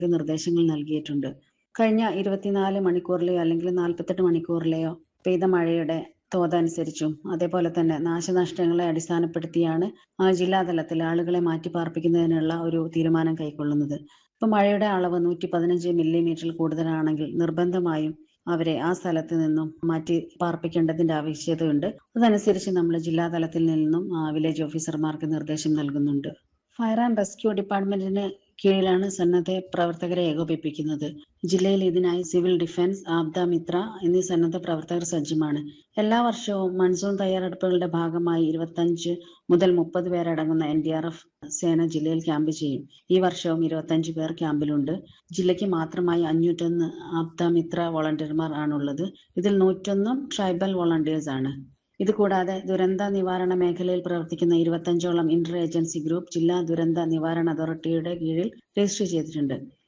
നിർദ്ദേശങ്ങൾ നൽകിയിട്ടുണ്ട് കഴിഞ്ഞ ഇരുപത്തിനാല് മണിക്കൂറിലെയോ അല്ലെങ്കിൽ നാൽപ്പത്തെട്ട് മണിക്കൂറിലെയോ പെയ്ത മഴയുടെ തോതനുസരിച്ചും അതേപോലെ തന്നെ നാശനഷ്ടങ്ങളെ അടിസ്ഥാനപ്പെടുത്തിയാണ് ആ ജില്ലാതലത്തിൽ ആളുകളെ മാറ്റി പാർപ്പിക്കുന്നതിനുള്ള ഒരു തീരുമാനം കൈക്കൊള്ളുന്നത് ഇപ്പൊ മഴയുടെ അളവ് നൂറ്റി പതിനഞ്ച് മില്ലിമീറ്ററിൽ കൂടുതലാണെങ്കിൽ നിർബന്ധമായും അവരെ ആ സ്ഥലത്ത് നിന്നും മാറ്റി പാർപ്പിക്കേണ്ടതിന്റെ ആവശ്യകതയുണ്ട് അതനുസരിച്ച് നമ്മൾ ജില്ലാതലത്തിൽ നിന്നും വില്ലേജ് ഓഫീസർമാർക്ക് നിർദ്ദേശം നൽകുന്നുണ്ട് ഫയർ ആൻഡ് റെസ്ക്യൂ ഡിപ്പാർട്ട്മെന്റിന് കീഴിലാണ് സന്നദ്ധ പ്രവർത്തകരെ ഏകോപിപ്പിക്കുന്നത് ജില്ലയിൽ ഇതിനായി സിവിൽ ഡിഫൻസ് ആബ്ദ മിത്ര എന്നീ സന്നദ്ധ പ്രവർത്തകർ സജ്ജമാണ് എല്ലാ വർഷവും മൺസൂൺ തയ്യാറെടുപ്പുകളുടെ ഭാഗമായി ഇരുപത്തഞ്ച് മുതൽ മുപ്പത് പേരടങ്ങുന്ന എൻ ഡി ആർ എഫ് സേന ജില്ലയിൽ ക്യാമ്പ് ചെയ്യും ഈ വർഷവും ഇരുപത്തഞ്ച് പേർ ക്യാമ്പിലുണ്ട് ജില്ലയ്ക്ക് മാത്രമായി അഞ്ഞൂറ്റൊന്ന് ആബ്ദ മിത്ര വോളണ്ടിയർമാർ ആണുള്ളത് ഇതിൽ നൂറ്റൊന്നും ട്രൈബൽ വോളണ്ടിയേഴ്സ് ആണ് ഇത് കൂടാതെ ദുരന്ത നിവാരണ മേഖലയിൽ പ്രവർത്തിക്കുന്ന ഇരുപത്തഞ്ചോളം ഇന്റർ ഏജൻസി ഗ്രൂപ്പ് ജില്ലാ ദുരന്ത നിവാരണ അതോറിറ്റിയുടെ കീഴിൽ രജിസ്റ്റർ ചെയ്തിട്ടുണ്ട്